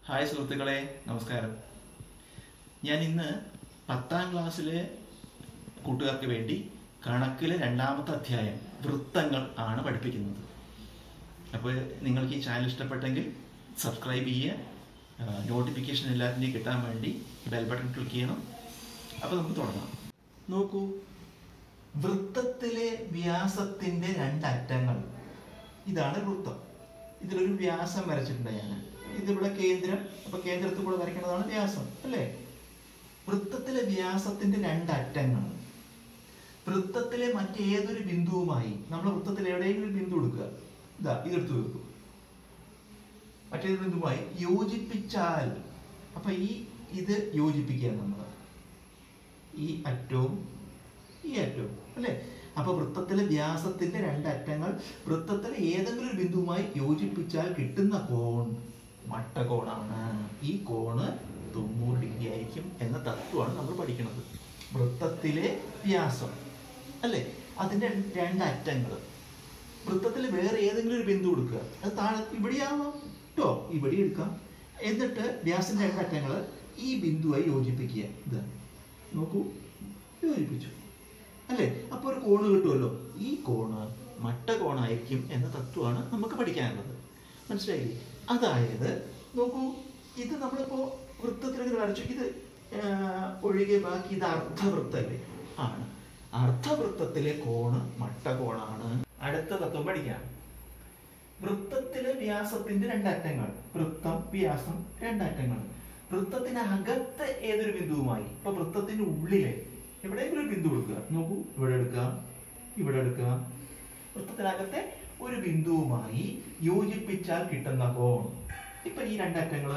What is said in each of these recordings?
Hi സുഹൃത്തുക്കളെ നമസ്കാരം ഞാൻ ഇന്ന് പത്താം ക്ലാസ്സിലെ കൂട്ടുകാർക്ക് വേണ്ടി കണക്കിലെ രണ്ടാമത്തെ അധ്യായം വൃത്തങ്ങൾ ആണ് പഠിപ്പിക്കുന്നത് അപ്പോൾ നിങ്ങൾക്ക് ഈ ചാനൽ ഇഷ്ടപ്പെട്ടെങ്കിൽ സബ്സ്ക്രൈബ് ചെയ്യുക നോട്ടിഫിക്കേഷൻ എല്ലാത്തിൻ്റെയും കിട്ടാൻ വേണ്ടി ബെൽ ബട്ടൺ ക്ലിക്ക് ചെയ്യണം അപ്പോൾ നമുക്ക് തുടങ്ങാം നോക്കൂ വൃത്തത്തിലെ വ്യാസത്തിന്റെ രണ്ടറ്റങ്ങൾ ഇതാണ് വൃത്തം ഇതിലൊരു വ്യാസം വരച്ചിട്ടുണ്ട് ഞാൻ ഇതിവിടെ കേന്ദ്രം അപ്പൊ കേന്ദ്രത്തിൽ കൂടെ വരയ്ക്കുന്നതാണ് വ്യാസം അല്ലേ വൃത്തത്തിലെ വ്യാസത്തിന്റെ രണ്ടറ്റങ്ങൾ വൃത്തത്തിലെ മറ്റേതൊരു ബിന്ദുവുമായി നമ്മൾ വൃത്തത്തിൽ എവിടെയെങ്കിലും ഒരു ബിന്ദു എടുക്കുക ഇതാ ഇതെടുത്ത് വെക്കും മറ്റേത് ബിന്ദുവുമായി യോജിപ്പിച്ചാൽ അപ്പൊ ഈ ഇത് യോജിപ്പിക്കുക നമ്മൾ ഈ അറ്റവും ഈ അറ്റവും അല്ലേ അപ്പൊ വൃത്തത്തിലെ വ്യാസത്തിന്റെ രണ്ടറ്റങ്ങൾ വൃത്തത്തിലെ ഏതെങ്കിലും ഒരു ബിന്ദുവുമായി യോജിപ്പിച്ചാൽ കിട്ടുന്ന കോൺ മട്ടകോണാണ് ഈ കോണ് തൊണ്ണൂറ് ഡിഗ്രി ആയിരിക്കും എന്ന തത്വമാണ് നമ്മൾ പഠിക്കുന്നത് വൃത്തത്തിലെ വ്യാസം അല്ലേ അതിന്റെ രണ്ടറ്റങ്ങൾ വൃത്തത്തിൽ വേറെ ഏതെങ്കിലും ഒരു ബിന്ദു എടുക്കുക അത് താഴെ ഇവിടെയാവാം കേട്ടോ ഇവിടെ എടുക്കാം എന്നിട്ട് വ്യാസത്തിന്റെ രണ്ടറ്റങ്ങൾ ഈ ബിന്ദുവായി യോജിപ്പിക്കുക ഇത് നോക്കൂ യോജിപ്പിച്ചു അല്ലേ അപ്പൊ ഒരു കോണ് കിട്ടുമല്ലോ ഈ കോണ് മട്ട കോണായിരിക്കും എന്ന തത്വമാണ് നമുക്ക് പഠിക്കാനുള്ളത് മനസ്സിലായില്ലേ അതായത് നോക്കൂ ഇത് നമ്മളിപ്പോ വൃത്തത്തിൽ ഇങ്ങനെ വരച്ചു ഇത് ആ, ഒഴികെ ബാക്കി ഇത് അർദ്ധവൃത്തല്ലേ ആണ് അർദ്ധവൃത്തത്തിലെ കോണ് മട്ട കോണാണ് അടുത്ത തത്വം പഠിക്കാം വൃത്തത്തിലെ വ്യാസത്തിന്റെ രണ്ടറ്റങ്ങൾ വൃത്തം വ്യാസം രണ്ടറ്റങ്ങൾ വൃത്തത്തിനകത്ത് ഏതൊരു ബിന്ദുവുമായി ഇപ്പൊ വൃത്തത്തിന്റെ ഉള്ളിലെ എവിടെയെങ്കിലും ഒരു ബിന്ദു എടുക്കുക നോക്കൂ ഇവിടെ എടുക്കാം ഇവിടെ എടുക്കാം വൃത്തത്തിനകത്തെ ഒരു ബിന്ദുവുമായി യോജിപ്പിച്ചാൽ കിട്ടുന്ന കോൺ ഇപ്പൊ ഈ രണ്ടറ്റങ്ങള്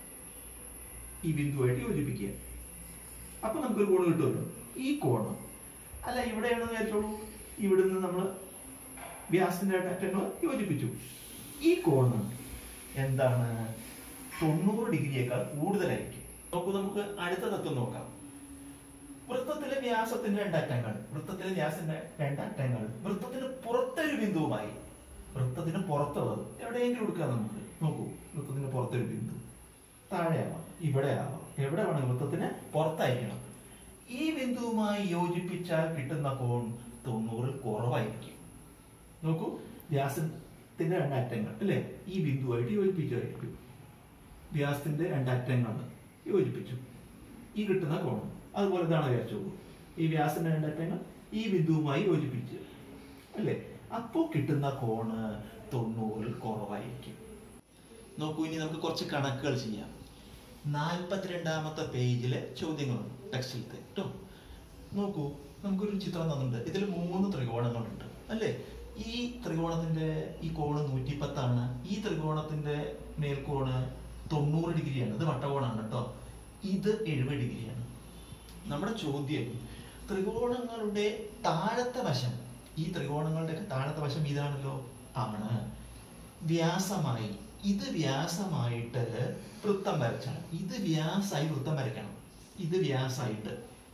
ഈ ബിന്ദുവായിട്ട് യോജിപ്പിക്കുക അപ്പൊ നമുക്കൊരു കോണ് കിട്ടുമല്ലോ ഈ കോണ് അല്ല ഇവിടെയാണെന്ന് വിചാരിച്ചോളൂ ഇവിടുന്ന് നമ്മൾ വ്യാസത്തിന്റെ രണ്ടറ്റങ്ങൾ യോജിപ്പിച്ചു ഈ കോണ് എന്താണ് തൊണ്ണൂറ് ഡിഗ്രിയേക്കാൾ കൂടുതലായിരിക്കും നോക്കൂ നമുക്ക് അടുത്ത തത്വം നോക്കാം വൃത്തത്തിലെ വ്യാസത്തിന്റെ രണ്ടറ്റങ്ങൾ വൃത്തത്തിലെ വ്യാസത്തിന്റെ രണ്ടറ്റങ്ങൾ വൃത്തത്തിന് പുറത്തൊരു ബിന്ദുവുമായി വൃത്തത്തിന് പുറത്തുള്ളത് എവിടെയെങ്കിലും എടുക്കാം നമുക്ക് നോക്കൂ വൃത്തത്തിന് പുറത്തൊരു ബിന്ദു താഴെയാവാം ഇവിടെ ആവാം എവിടെ വേണം വൃത്തത്തിന് പുറത്തായിരിക്കണം ഈ ബിന്ദുവുമായി യോജിപ്പിച്ചാൽ കിട്ടുന്ന കോൺ തൊണ്ണൂറിൽ കുറവായിരിക്കും നോക്കൂ വ്യാസത്തിന്റെ രണ്ടറ്റങ്ങൾ അല്ലെ ഈ ബിന്ദുവായിട്ട് യോജിപ്പിച്ചായിരിക്കും വ്യാസത്തിന്റെ രണ്ടറ്റങ്ങൾ യോജിപ്പിച്ചു ഈ കിട്ടുന്ന കോണം അതുപോലെ ഇതാണ് വിചാരിച്ചോളൂ ഈ വ്യാസന്റെ രണ്ടറ്റങ്ങൾ ഈ ബിന്ദുവുമായി യോജിപ്പിച്ച് അല്ലേ അപ്പോൾ കിട്ടുന്ന കോണ് തൊണ്ണൂറിൽ കുറവായിരിക്കും നോക്കൂ ഇനി നമുക്ക് കുറച്ച് കണക്കുകൾ ചെയ്യാം നാൽപ്പത്തിരണ്ടാമത്തെ പേജിലെ ചോദ്യങ്ങളുണ്ട് ടെക്സ്റ്റിലത്തെ കേട്ടോ നോക്കൂ നമുക്കൊരു ചിത്രം തന്നിട്ടുണ്ട് ഇതിൽ മൂന്ന് ത്രികോണങ്ങളുണ്ട് അല്ലേ ഈ ത്രികോണത്തിന്റെ ഈ കോണ് നൂറ്റിപ്പത്താണ് ഈ ത്രികോണത്തിന്റെ മേൽക്കോണ് തൊണ്ണൂറ് ഡിഗ്രിയാണ് ഇത് വട്ടകോണാണ് കേട്ടോ ഇത് എഴുപത് ഡിഗ്രിയാണ് നമ്മുടെ ചോദ്യം ത്രികോണങ്ങളുടെ താഴത്തെ വശം ഈ ത്രികോണങ്ങളുടെ താഴത്തെ വശം ഇതാണല്ലോ ആണ് വ്യാസമായി ഇത് വ്യാസമായിട്ട് വൃത്തം വരച്ചാൽ ഇത് വ്യാസായി വൃത്തം വരയ്ക്കണം ഇത് വ്യാസായിട്ട്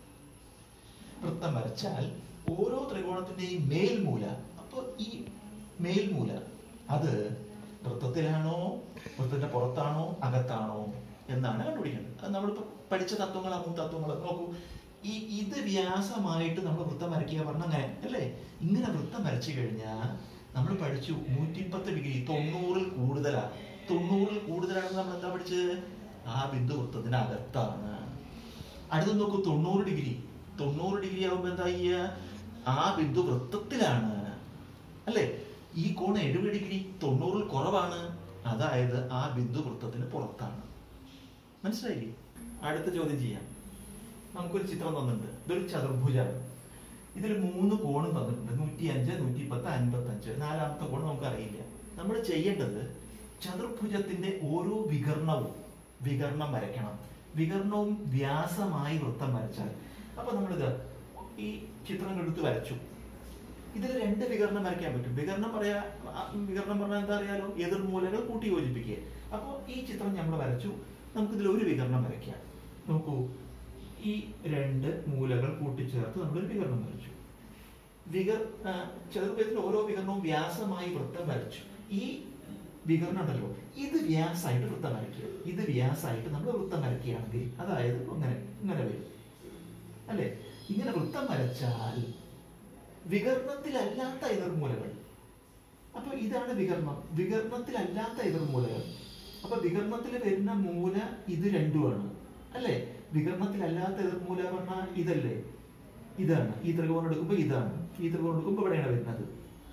വൃത്തം വരച്ചാൽ ഓരോ ത്രികോണത്തിന്റെയും മേൽമൂല അപ്പൊ ഈ മേൽമൂല അത് വൃത്തത്തിലാണോ വൃത്തത്തിന്റെ പുറത്താണോ അകത്താണോ എന്നാണ് കണ്ടുപിടിക്കേണ്ടത് അത് നമ്മളിപ്പോ പഠിച്ച തത്വങ്ങൾ മൂന്ന് തത്വങ്ങൾ നോക്കൂ ഈ ഇത് വ്യാസമായിട്ട് നമ്മൾ വൃത്തം വരയ്ക്കുക പറഞ്ഞ അങ്ങനെ അല്ലേ ഇങ്ങനെ വൃത്തം വരച്ചു കഴിഞ്ഞാൽ നമ്മൾ പഠിച്ചു നൂറ്റിപ്പത്ത് ഡിഗ്രി തൊണ്ണൂറിൽ കൂടുതലാണ് തൊണ്ണൂറിൽ കൂടുതലാണെന്ന് നമ്മൾ എന്താ പഠിച്ചത് ആ ബിന്ദു വൃത്തത്തിന് അകത്താണ് അടുത്ത് നോക്കൂ തൊണ്ണൂറ് ഡിഗ്രി തൊണ്ണൂറ് ഡിഗ്രി ആകുമ്പോൾ എന്താ ചെയ്യുക ആ ബിന്ദു വൃത്തത്തിലാണ് അല്ലേ ഈ കോൺ എഴുപത് ഡിഗ്രി തൊണ്ണൂറിൽ കുറവാണ് അതായത് ആ ബിന്ദു വൃത്തത്തിന് പുറത്താണ് മനസ്സിലായില്ലേ അടുത്ത ചോദ്യം ചെയ്യാം നമുക്കൊരു ചിത്രം തന്നിട്ടുണ്ട് ഇതൊരു ചതുർഭുജാണ് ഇതിൽ മൂന്ന് കോണും തന്നിട്ടുണ്ട് നൂറ്റി അഞ്ച് നൂറ്റി പത്ത് അൻപത്തി അഞ്ച് നാലാമത്തെ കോൺ നമുക്ക് അറിയില്ല നമ്മൾ ചെയ്യേണ്ടത് ചതുർഭുജത്തിന്റെ ഓരോ വികർണവും വികർണം വരയ്ക്കണം വികർണവും വ്യാസമായി വൃത്തം വരച്ചാൽ അപ്പൊ നമ്മളിത് ഈ ചിത്രം എടുത്ത് വരച്ചു ഇതിൽ രണ്ട് വികരണം വരയ്ക്കാൻ പറ്റും വികരണം പറയാ ആ, വികരണം പറഞ്ഞാൽ എന്താ അറിയാലോ എതിർമൂലകൾ കൂട്ടി യോജിപ്പിക്കുക അപ്പോൾ ഈ ചിത്രം നമ്മൾ വരച്ചു നമുക്കിതിൽ ഒരു വികരണം വരയ്ക്കാം നോക്കൂ ഈ രണ്ട് മൂലകൾ കൂട്ടിച്ചേർത്ത് നമ്മളൊരു വികരണം വരച്ചു വികർ ചതുർഭുജത്തിൽ ഓരോ വികരണവും വ്യാസമായി വൃത്തം വരച്ചു ഈ വികരണം ഉണ്ടല്ലോ ഇത് വ്യാസമായിട്ട് വൃത്തം വരയ്ക്കുക ഇത് വ്യാസമായിട്ട് നമ്മൾ വൃത്തം വരയ്ക്കുകയാണെങ്കിൽ അതായത് ഇങ്ങനെ ഇങ്ങനെ വരും അല്ലേ ഇങ്ങനെ വൃത്തം വരച്ചാൽ വികരണത്തിലല്ലാത്ത എതിർമൂലകൾ അപ്പൊ ഇതാണ് വികരണം വികരണത്തിലല്ലാത്ത എതിർമൂലകൾ അപ്പൊ വികരണത്തിൽ വരുന്ന മൂല ഇത് രണ്ടുമാണ് അല്ലേ വികരണത്തിലല്ലാത്ത എതിർമൂല പറഞ്ഞാൽ ഇതല്ലേ ഇതാണ് ഈ ത്രികോണം എടുക്കുമ്പോൾ ഇതാണ് ഈ ത്രികോണം എടുക്കുമ്പോൾ ഇവിടെയാണ് വരുന്നത്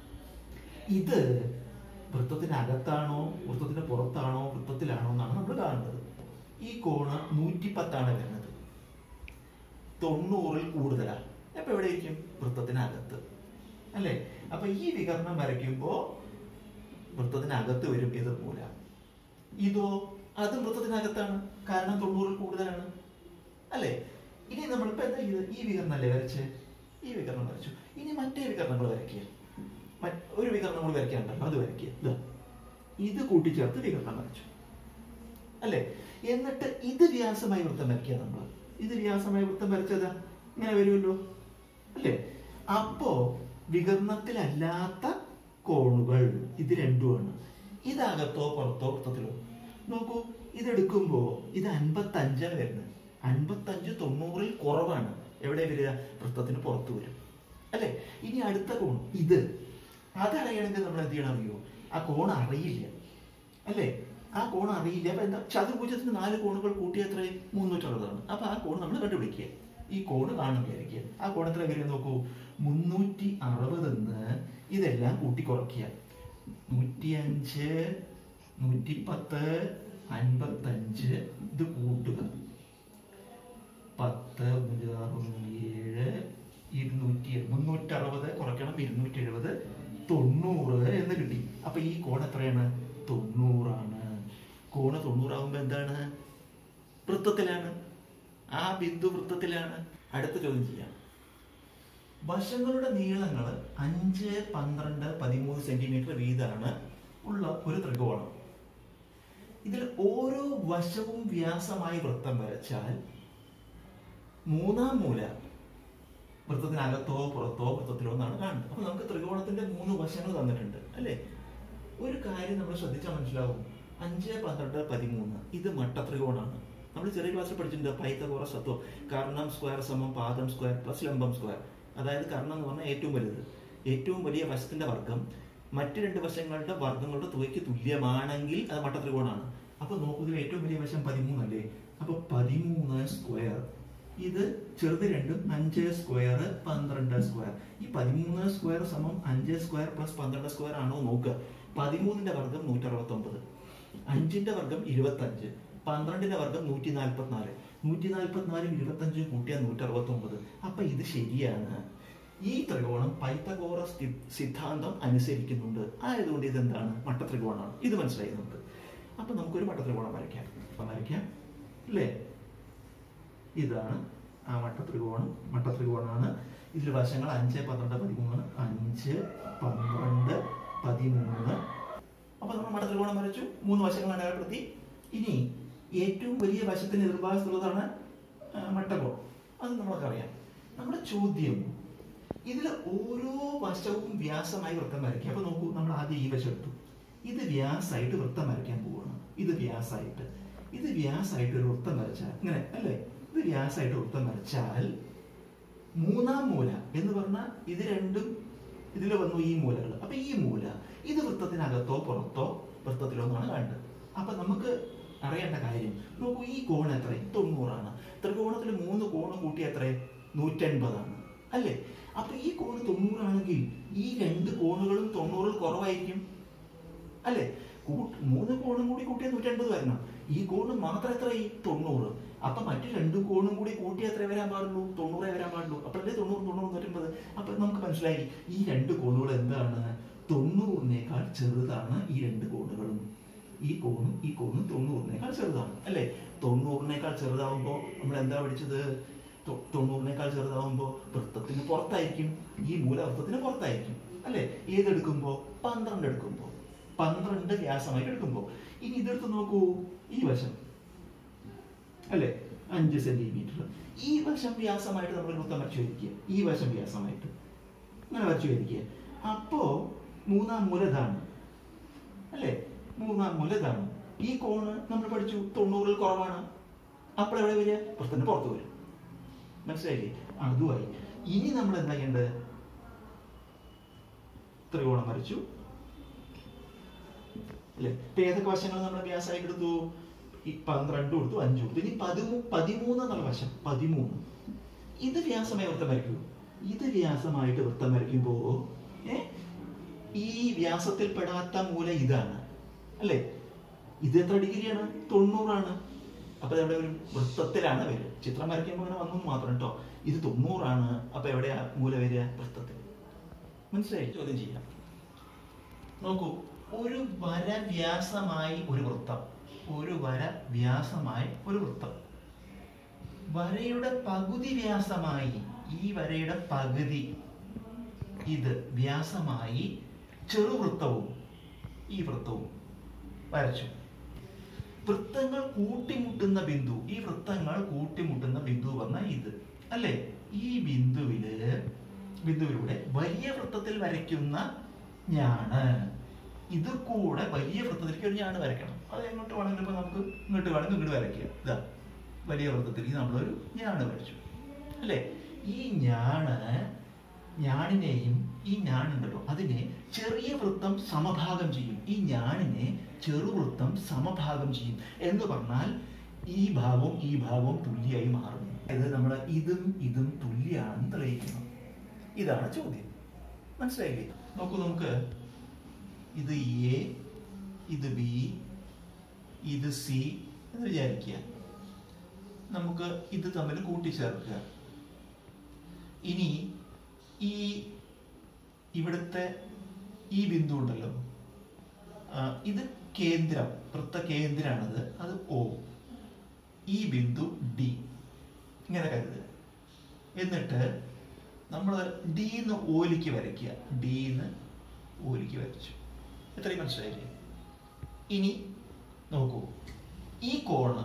ഇത് വൃത്തത്തിനകത്താണോ വൃത്തത്തിന് പുറത്താണോ വൃത്തത്തിലാണോ എന്നാണ് നമ്മൾ കാണുന്നത് ഈ കോണ് നൂറ്റി പത്താണ് വരുന്നത് തൊണ്ണൂറിൽ കൂടുതലാണ് അപ്പൊ എവിടെ ഇരിക്കും വൃത്തത്തിനകത്ത് അല്ലേ അപ്പൊ ഈ വികരണം വരയ്ക്കുമ്പോ വൃത്തത്തിനകത്ത് വരും എതിർമൂല ഇതോ അതും വൃത്തത്തിനകത്താണ് കാരണം തൊണ്ണൂറിൽ കൂടുതലാണ് അല്ലേ ഇനി നമ്മളിപ്പോ എന്താ ചെയ്തത് ഈ വികരണം അല്ലേ വരച്ച് ഈ വികരണം വരച്ചു ഇനി മറ്റേ വികരണങ്ങൾ വരയ്ക്കുക മറ്റ് ഒരു വികരണം കൂടി വരയ്ക്കാനുണ്ടല്ലോ അത് വരയ്ക്കുക ഇതാ ഇത് കൂട്ടിച്ചേർത്ത് വികരണം വരച്ചു അല്ലേ എന്നിട്ട് ഇത് വ്യാസമായി വൃത്തം വരയ്ക്കുക നമ്മൾ ഇത് വ്യാസമായി വൃത്തം വരച്ചതാ ഇങ്ങനെ വരുമല്ലോ അല്ലേ അപ്പോ വികരണത്തിലല്ലാത്ത കോണുകൾ ഇത് രണ്ടുമാണ് ഇതകത്തോ പുറത്തോ വൃത്തത്തിലോ നോക്കൂ ഇതെടുക്കുമ്പോ ഇത് അൻപത്തഞ്ചാണ് വരുന്നത് അൻപത്തഞ്ച് തൊണ്ണൂറിൽ കുറവാണ് എവിടെ വരിക വൃത്തത്തിന് പുറത്ത് വരും അല്ലേ ഇനി അടുത്ത കോൺ ഇത് അതറിയണമെങ്കിൽ നമ്മൾ എന്ത് ചെയ്യണം അറിയോ ആ കോൺ അറിയില്ല അല്ലേ ആ കോൺ അറിയില്ല അപ്പൊ എന്താ ചതുർഭുജത്തിന് നാല് കോണുകൾ കൂട്ടിയ എത്ര മുന്നൂറ്ററുപതാണ് അപ്പൊ ആ കോൺ നമ്മൾ കണ്ടുപിടിക്കുക ഈ കോണ് കാണണം വിചാരിക്കുക ആ കോൺ എത്ര വരും നോക്കൂ മുന്നൂറ്റി അറുപതെന്ന് ഇതെല്ലാം കൂട്ടി കുറയ്ക്കുക നൂറ്റിയഞ്ച് നൂറ്റിപ്പത്ത് അൻപത്തഞ്ച് ഇത് കൂട്ടുക പത്ത് അഞ്ച് ആറ് ഏഴ് ഇരുന്നൂറ്റി മുന്നൂറ്റി അറുപത് കുറയ്ക്കണം ഇരുന്നൂറ്റി എഴുപത് തൊണ്ണൂറ് എന്ന് കിട്ടി അപ്പൊ ഈ കോൺ എത്രയാണ് തൊണ്ണൂറാണ് കോണ് തൊണ്ണൂറാകുമ്പോ എന്താണ് വൃത്തത്തിലാണ് ആ ബിന്ദു വൃത്തത്തിലാണ് അടുത്ത ചോദ്യം ചെയ്യാം വശങ്ങളുടെ നീളങ്ങൾ അഞ്ച് പന്ത്രണ്ട് പതിമൂന്ന് സെന്റിമീറ്റർ വീതമാണ് ഉള്ള ഒരു ത്രികോണം ഇതിൽ ഓരോ വശവും വ്യാസമായി വൃത്തം വരച്ചാൽ മൂന്നാം മൂല വൃത്തത്തിനകത്തോ പുറത്തോ വൃത്തത്തിലോ എന്നാണ് കാണുന്നത് അപ്പൊ നമുക്ക് ത്രികോണത്തിന്റെ മൂന്ന് വശങ്ങൾ തന്നിട്ടുണ്ട് അല്ലേ ഒരു കാര്യം നമ്മൾ ശ്രദ്ധിച്ചാൽ മനസ്സിലാവും അഞ്ച് പന്ത്രണ്ട് പതിമൂന്ന് ഇത് മട്ട ത്രികോണാണ് നമ്മൾ ചെറിയ ക്ലാസ്സിൽ പഠിച്ചിട്ടുണ്ട് പൈത്തഗോറസ് തത്വം കർണം സ്ക്വയർ സമം പാദം സ്ക്വയർ പ്ലസ് ലംബം സ്ക്വയർ അതായത് കർണം എന്ന് പറഞ്ഞാൽ ഏറ്റവും വലുത് ഏറ്റവും വലിയ വശത്തിന്റെ വർഗം മറ്റ് രണ്ട് വശങ്ങളുടെ വർഗങ്ങളുടെ തുകയ്ക്ക് തുല്യമാണെങ്കിൽ അത് മട്ട ത്രികോണാണ് അപ്പൊ നോക്കൂ ഇതിൽ ഏറ്റവും വലിയ വശം പതിമൂന്നല്ലേ അപ്പൊ പതിമൂന്ന് സ്ക്വയർ ഇത് ചെറുത് രണ്ടും അഞ്ച് സ്ക്വയർ പന്ത്രണ്ട് സ്ക്വയർ ഈ പതിമൂന്ന് സ്ക്വയർ സമം അഞ്ച് സ്ക്വയർ പ്ലസ് പന്ത്രണ്ട് സ്ക്വയർ ആണോ നോക്കുക പതിമൂന്നിന്റെ വർഗം നൂറ്റി അറുപത്തി ഒമ്പത് അഞ്ചിന്റെ വർഗം ഇരുപത്തി അഞ്ച് പന്ത്രണ്ടിന്റെ വർഗം നൂറ്റി നാൽപ്പത്തി നാല് നൂറ്റി നാൽപ്പത്തി നാലും ഇരുപത്തി അഞ്ചും കൂട്ടിയാൽ നൂറ്റി അറുപത്തി ഒമ്പത് അപ്പൊ ഇത് ശരിയാണ് ഈ ത്രികോണം പൈത്തഗോറസ് സി- സിദ്ധാന്തം അനുസരിക്കുന്നുണ്ട് ആയതുകൊണ്ട് ഇത് എന്താണ് മട്ടത്രികോണമാണ് ഇത് മനസ്സിലായി നമുക്ക് അപ്പൊ നമുക്കൊരു മട്ടത്രികോണം വരയ്ക്കാം അപ്പൊ വരയ്ക്കാം അല്ലേ ഇതാണ് ആ മട്ടത്രികോണം മട്ടത്രികോണമാണ് ഇതിൽ വശങ്ങൾ അഞ്ച് പന്ത്രണ്ട് പതിമൂന്ന് അഞ്ച് പന്ത്രണ്ട് പതിമൂന്ന് അപ്പൊ നമ്മൾ മട്ടത്രികോണം വരച്ചു മൂന്ന് വശങ്ങൾ അടയാളപ്പെടുത്തി ഇനി ഏറ്റവും വലിയ വശത്തിന് എതിർഭാഗത്തുള്ളതാണ് ആ, മട്ടകോണം അത് നമ്മൾക്കറിയാം നമ്മുടെ ചോദ്യം ഇതിൽ ഓരോ വശവും വ്യാസമായി വൃത്തം വരയ്ക്കുക അപ്പൊ നോക്കൂ നമ്മൾ ആദ്യം ഈ വശം എടുത്തു ഇത് വ്യാസമായിട്ട് വൃത്തം വരയ്ക്കാൻ പോവുകയാണ് ഇത് വ്യാസമായിട്ട് ഇത് വ്യാസമായിട്ട് ഒരു വൃത്തം വരച്ചാൽ ഇങ്ങനെ അല്ലേ ഇത് വ്യാസമായിട്ട് വൃത്തം വരച്ചാൽ മൂന്നാം മൂല എന്ന് പറഞ്ഞാൽ ഇത് രണ്ടും ഇതിൽ വന്നു ഈ മൂലകൾ അപ്പൊ ഈ മൂല ഇത് വൃത്തത്തിനകത്തോ പുറത്തോ വൃത്തത്തിലോ എന്നാണ് വേണ്ടത് അപ്പൊ നമുക്ക് അറിയേണ്ട കാര്യം നോക്കൂ ഈ കോൺ എത്ര തൊണ്ണൂറാണ് ത്രികോണത്തിൽ മൂന്ന് കോണും കൂട്ടി എത്ര നൂറ്റൻപതാണ് അല്ലേ അപ്പൊ ഈ കോണ് തൊണ്ണൂറാണെങ്കിൽ ഈ രണ്ട് കോണുകളും തൊണ്ണൂറിൽ കുറവായിരിക്കും അല്ലേ കൂ- മൂന്ന് കോണും കൂടി കൂട്ടിയാൽ നൂറ്റൻപത് വരണം ഈ കോണ് മാത്രം എത്ര ഈ തൊണ്ണൂറ് അപ്പൊ മറ്റു രണ്ട് കോണും കൂടി കൂട്ടി എത്ര വരാൻ പാടുള്ളൂ തൊണ്ണൂറേ വരാൻ പാടുള്ളൂ അപ്പോഴല്ലേ തൊണ്ണൂറ് തൊണ്ണൂറ് നൂറ്റമ്പത് അപ്പൊ നമുക്ക് മനസ്സിലായി ഈ രണ്ട് കോണുകൾ എന്താണ് തൊണ്ണൂറിനേക്കാൾ ചെറുതാണ് ഈ രണ്ട് കോണുകളും ഈ കോണും ഈ കോണും തൊണ്ണൂറിനേക്കാൾ ചെറുതാണ് അല്ലേ തൊണ്ണൂറിനേക്കാൾ ചെറുതാവുമ്പോ നമ്മൾ എന്താ പഠിച്ചത് തൊ- തൊണ്ണൂറിനേക്കാൾ ചെറുതാവുമ്പോ വൃത്തത്തിന് പുറത്തായിരിക്കും ഈ മൂല വൃത്തത്തിന് പുറത്തായിരിക്കും അല്ലേ ഏതെടുക്കുമ്പോ പന്ത്രണ്ട് എടുക്കുമ്പോ പന്ത്രണ്ട് വ്യാസമായിട്ട് എടുക്കുമ്പോ ഇനി ഇതെടുത്ത് നോക്കൂ ഈ വശം അല്ലേ അഞ്ച് സെന്റിമീറ്റർ ഈ വശം വ്യാസമായിട്ട് നമ്മൾ വൃത്തം വരച്ചു വരിക്കുക ഈ വശം വ്യാസമായിട്ട് അങ്ങനെ വരച്ചു വരിക്കുക അപ്പോ മൂന്നാം മൂല ഇതാണ് അല്ലേ മൂന്നാം മൂല ഇതാണ് ഈ കോണ് നമ്മൾ പഠിച്ചു തൊണ്ണൂറിൽ കുറവാണ് അപ്പോൾ എവിടെ വരിക വൃത്തത്തിന് പുറത്ത് വരും മനസ്സിലായില്ലേ അതുമായി ഇനി നമ്മൾ എന്താ ചെയ്യേണ്ടത് ത്രികോണം വരച്ചു അല്ലേ ഇപ്പൊ ഏതൊക്കെ വശങ്ങൾ നമ്മൾ വ്യാസമായിട്ട് എടുത്തു ഈ പന്ത്രണ്ട് കൊടുത്തു അഞ്ച് കൊടുത്തു ഇനി പതിമൂ പതിമൂന്ന് എന്നുള്ള വശം പതിമൂന്ന് ഇത് വ്യാസമായി വൃത്തം വരയ്ക്കൂ ഇത് വ്യാസമായിട്ട് വൃത്തം വരയ്ക്കുമ്പോ ഏ ഈ വ്യാസത്തിൽ പെടാത്ത മൂല ഇതാണ് അല്ലേ ഇത് എത്ര ഡിഗ്രിയാണ് തൊണ്ണൂറാണ് അപ്പൊ എവിടെ വരും വൃത്തത്തിലാണ് വരിക ചിത്രം വരയ്ക്കുമ്പോൾ അങ്ങനെ വന്നു മാത്രം കേട്ടോ ഇത് തൊണ്ണൂറാണ് അപ്പൊ എവിടെയാ മൂല വരിക വൃത്തത്തിൽ മനസ്സിലായി ചോദ്യം ചെയ്യാം നോക്കൂ ഒരു വര വ്യാസമായി ഒരു വൃത്തം ഒരു വര വ്യാസമായി ഒരു വൃത്തം വരയുടെ പകുതി വ്യാസമായി ഈ വരയുടെ പകുതി ഇത് വ്യാസമായി ചെറുവൃത്തവും ഈ വൃത്തവും വരച്ചു വൃത്തങ്ങൾ കൂട്ടിമുട്ടുന്ന ബിന്ദു ഈ വൃത്തങ്ങൾ കൂട്ടിമുട്ടുന്ന ബിന്ദു പറഞ്ഞാൽ ഇത് അല്ലേ ഈ ബിന്ദുവില് ബിന്ദുവിലൂടെ വലിയ വൃത്തത്തിൽ വരയ്ക്കുന്ന ഞാണ് ഇത് കൂടെ വലിയ വൃത്തത്തിലേക്ക് ഒരു ഞാണ് വരയ്ക്കണം അത് എങ്ങോട്ട് വേണമെങ്കിലും ഇപ്പൊ നമുക്ക് ഇങ്ങോട്ട് വേണമെങ്കിൽ ഇങ്ങോട്ട് വരയ്ക്കുക ഇതാ വലിയ വൃത്തത്തിലേക്ക് നമ്മളൊരു ഞാണ് വരച്ചു അല്ലേ ഈ ഞാണ് ഞാണിനെയും ഈ ഞാനുണ്ടല്ലോ അതിനെ ചെറിയ വൃത്തം സമഭാഗം ചെയ്യും ഈ ഞാണിനെ ചെറുവൃത്തം സമഭാഗം ചെയ്യും എന്ന് പറഞ്ഞാൽ ഈ ഭാഗവും ഈ ഭാഗവും തുല്യമായി മാറുന്നു ഇത് നമ്മൾ ഇതും ഇതും തുല്യാണെന്ന് തെളിയിക്കണം ഇതാണ് ചോദ്യം മനസ്സിലായില്ലേ നോക്കൂ നമുക്ക് ഇത് എ ഇത് ബി ഇത് സി എന്ന് വിചാരിക്കുക നമുക്ക് ഇത് തമ്മിൽ കൂട്ടിച്ചേർക്കുക ഇനി ഈ ഇവിടുത്തെ ഈ ബിന്ദു ഉണ്ടല്ലോ ആ, ഇത് കേന്ദ്രം വൃത്ത കേന്ദ്രാണത് അത് ഒ ഈ ബിന്ദു ഡി ഇങ്ങനെ കരുതുക എന്നിട്ട് നമ്മൾ ഡിന്ന് ഓലിക്ക് വരയ്ക്കുക ഡിന്ന് ഓലിക്ക് വരച്ചു എത്രയും മനസ്സിലായില്ലേ ഇനി നോക്കൂ ഈ കോണ്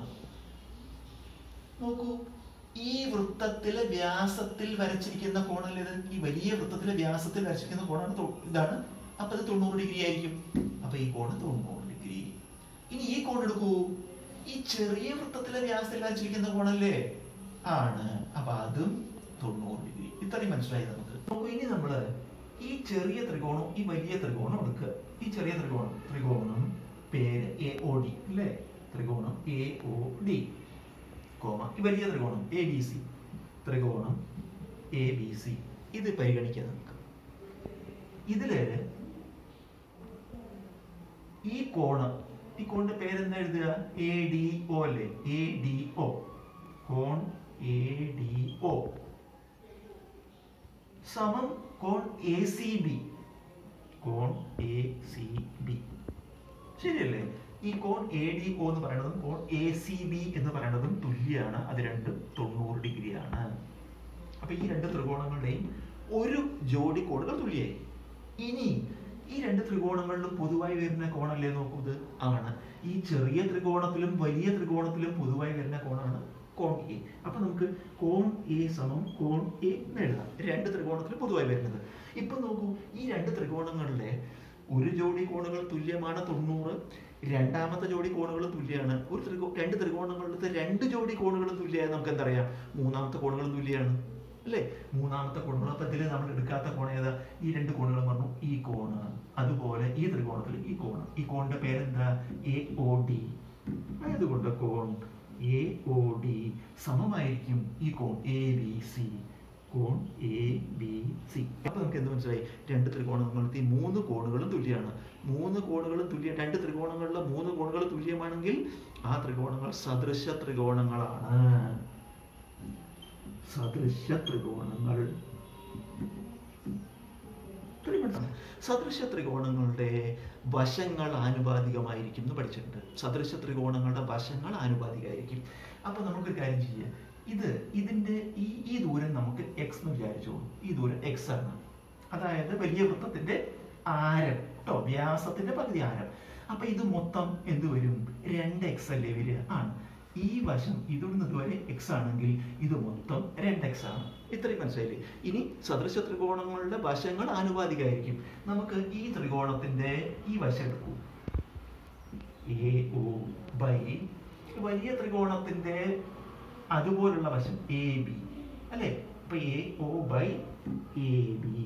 നോക്കൂ ഈ വൃത്തത്തിലെ വ്യാസത്തിൽ വരച്ചിരിക്കുന്ന കോണല്ലേ ഇത് ഈ വലിയ വൃത്തത്തിലെ വ്യാസത്തിൽ വരച്ചിരിക്കുന്ന കോണാണ് തൊ- ഇതാണ് അപ്പൊ ഇത് തൊണ്ണൂറ് ഡിഗ്രി ആയിരിക്കും അപ്പൊ ഈ കോണ് തൊണ്ണൂറ് ഡിഗ്രി ഇനി ഈ കോൺ എടുക്കൂ ഈ ചെറിയ വൃത്തത്തിലെ വ്യാസത്തിൽ വരച്ചിരിക്കുന്ന കോണല്ലേ ആണ് അപ്പൊ അതും തൊണ്ണൂറ് ഡിഗ്രി ഇത്രയും മനസ്സിലായി നമുക്ക് നോക്കൂ ഇനി നമ്മള് ഈ ചെറിയ ത്രികോണം ഈ വലിയ ത്രികോണം എടുക്കുക ഈ ചെറിയ ത്രികോണം ത്രികോണം പേര് എ ഒ ഡി അല്ലേ ത്രികോണം എ ഒ ഡി കോമ ഈ വലിയ ത്രികോണം എ ബി സി ത്രികോണം എ ബി സി ഇത് പരിഗണിക്കാം നമുക്ക് ഇതില് ഈ കോണം ഈ കോണിന്റെ പേരെന്താ എഴുതുക എ ഡി ഒ അല്ലേ എ ഡി ഒ കോൺ എ ഡി ഒ സമം കോൺ എ സി ബി കോൺ എ സി ബി ശരിയല്ലേ ഈ കോൺ എ ഡി ഒ എന്ന് പറയുന്നതും കോൺ എ സി ബി എന്ന് പറയുന്നതും തുല്യമാണ് അത് രണ്ടും തൊണ്ണൂറ് ഡിഗ്രിയാണ് അപ്പൊ ഈ രണ്ട് ത്രികോണങ്ങളുടെയും ഒരു ജോഡി കോണുകൾ തുല്യമായി ഇനി ഈ രണ്ട് ത്രികോണങ്ങളിലും പൊതുവായി വരുന്ന കോണല്ലേ നോക്കൂ ഇത് ആണ് ഈ ചെറിയ ത്രികോണത്തിലും വലിയ ത്രികോണത്തിലും പൊതുവായി വരുന്ന കോണാണ് കോൺ എ അപ്പൊ നമുക്ക് കോൺ എ സമം കോൺ എ എന്ന് എഴുതാം രണ്ട് ത്രികോണത്തിലും പൊതുവായി വരുന്നത് ഇപ്പൊ നോക്കൂ ഈ രണ്ട് ത്രികോണങ്ങളിലെ ഒരു ജോഡി കോണുകൾ തുല്യമാണ് തൊണ്ണൂറ് രണ്ടാമത്തെ ജോഡി കോണുകൾ തുല്യമാണ് ഒരു ത്രികോ രണ്ട് ത്രികോണങ്ങളിലത്തെ രണ്ട് ജോഡി കോണുകളും തുല്യമായി നമുക്ക് എന്തറിയാം മൂന്നാമത്തെ കോണുകളും തുല്യമാണ് അല്ലേ മൂന്നാമത്തെ കോണുകൾ അപ്പൊ ഇതിൽ നമ്മൾ എടുക്കാത്ത കോൺ ഏതാ ഈ രണ്ട് കോണുകൾ പറഞ്ഞു ഈ കോണ് അതുപോലെ ഈ ത്രികോണത്തിൽ ഈ കോണ് ഈ കോണിന്റെ പേരെന്താ എ ഒ ഡി അതുകൊണ്ട് കോൺ എ ഒ ഡി സമമായിരിക്കും ഈ കോൺ എ ബി സി കോൺ എ ബി സി അപ്പൊ നമുക്ക് എന്ത് മനസ്സിലായി രണ്ട് ത്രികോണങ്ങൾക്ക് ഈ മൂന്ന് കോണുകളും തുല്യമാണ് മൂന്ന് കോണുകളും തുല്യ രണ്ട് ത്രികോണങ്ങളിലെ മൂന്ന് കോണുകൾ തുല്യമാണെങ്കിൽ ആ ത്രികോണങ്ങൾ സദൃശ ത്രികോണങ്ങളാണ് സദൃശ ത്രികോണങ്ങൾ ഇത്രയും മനസ്സിലായോ? സദൃശ ത്രികോണങ്ങളുടെ വശങ്ങൾ ആനുപാതികമായിരിക്കും എന്ന് പഠിച്ചിട്ടുണ്ട് സദൃശ ത്രികോണങ്ങളുടെ വശങ്ങൾ ആനുപാതികമായിരിക്കും അപ്പൊ നമുക്കൊരു കാര്യം ചെയ്യാം ഇത് ഇതിന്റെ ഈ ഈ ദൂരം നമുക്ക് എക്സ് എന്ന് വിചാരിച്ചോളൂ ഈ ദൂരം എക്സ് ആണ് അതായത് വലിയ വൃത്തത്തിന്റെ ആരം കേട്ടോ വ്യാസത്തിന്റെ പകുതി ആരം അപ്പൊ ഇത് മൊത്തം എന്ത് വരും രണ്ട് എക്സ് അല്ലേ വരിക ആണ് ഈ വശം ഇവിടുന്ന് ഇതുവരെ എക്സ് ആണെങ്കിൽ ഇത് മൊത്തം രണ്ട് എക്സ് ആണ് ഇത്രയും മനസ്സിലായില്ലേ ഇനി സദൃശ ത്രികോണങ്ങളുടെ വശങ്ങൾ ആനുപാതികമായിരിക്കും നമുക്ക് ഈ ത്രികോണത്തിന്റെ ഈ വശം എടുക്കൂ എ ഒ ബൈ വലിയ ത്രികോണത്തിന്റെ അതുപോലുള്ള വശം എ ബി അല്ലേ അപ്പൊ A O by A B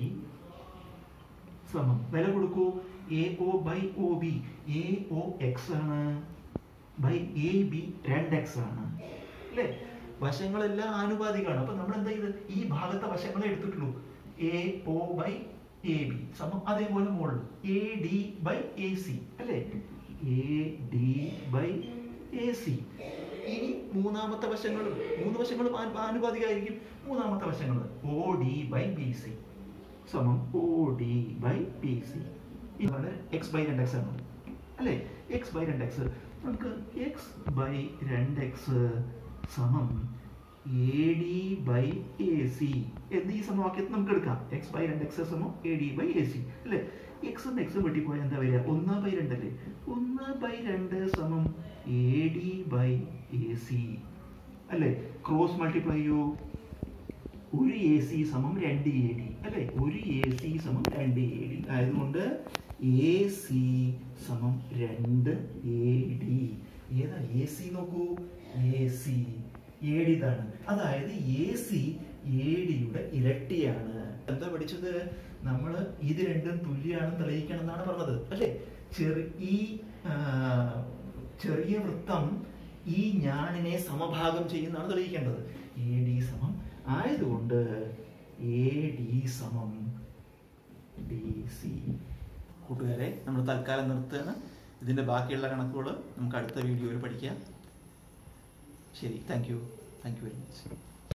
സമം വില കൊടുക്കൂ A O by O B A O x ആണ് ബൈ എ ബി രണ്ട് എക്സ് ആണ് അല്ലേ വശങ്ങളെല്ലാം ആനുപാതികമാണ് അപ്പൊ നമ്മൾ എന്താ ചെയ്ത് ഈ ഭാഗത്തെ വശങ്ങളെ എടുത്തിട്ടുള്ളൂ A O by A B സമം അതേപോലെ മുകളിൽ A D by A C അല്ലേ A D by A C ഇനി മൂന്നാമത്തെ വശങ്ങൾ മൂന്ന് വശങ്ങളും ആനു- ആനുപാതികമായിരിക്കും മൂന്നാമത്തെ വശങ്ങൾ O D by B C സമം O D by B C ഇതാണ് എക്സ് ബൈ രണ്ട് എക്സ് ആണ് അല്ലേ എക്സ് ബൈ രണ്ട് എക്സ് നമുക്ക് എക്സ് ബൈ രണ്ട് എക്സ് സമം A D by A C എന്ന് ഈ സമവാക്യത്തിൽ നമുക്ക് എടുക്കാം എക്സ് ബൈ രണ്ട് എക്സ് സമം A D by A C അല്ലേ എക്സും എക്സും വെട്ടിപ്പോയാൽ എന്താ വരിക ഒന്ന് ബൈ രണ്ട് അല്ലേ ഒന്ന് ബൈ രണ്ട് സമം A D by A C അല്ലേ ക്രോസ് മൾട്ടിപ്ലൈ ചെയ്യൂ ഒരു എ സി സമം രണ്ട് എ ഡി അല്ലേ ഒരു എ സി സമം രണ്ട് എ ഡി ആയതുകൊണ്ട് എ സി സമം രണ്ട് എ ഡി ഏതാ എ സി നോക്കൂ എ സി എ ഡി ഇതാണ് അതായത് എ സി എ ഡിയുടെ ഇരട്ടിയാണ് എന്താ പഠിച്ചത് നമ്മൾ ഇത് രണ്ടും തുല്യമാണെന്ന് തെളിയിക്കണം എന്നാണ് പറഞ്ഞത് അല്ലേ ചെറിയ ഈ ആ, ചെറിയ വൃത്തം ഈ ഞാണിനെ സമഭാഗം ചെയ്യുന്നതാണ് തെളിയിക്കേണ്ടത് എ ഡി സമം ആയതുകൊണ്ട് എ ഡി സമം ഡി സി കൂട്ടുകാരെ നമ്മൾ തൽക്കാലം നിർത്തുകയാണ് ഇതിൻ്റെ ബാക്കിയുള്ള കണക്കുകൾ നമുക്ക് അടുത്ത വീഡിയോയിൽ പഠിക്കാം ശരി thank you thank you very much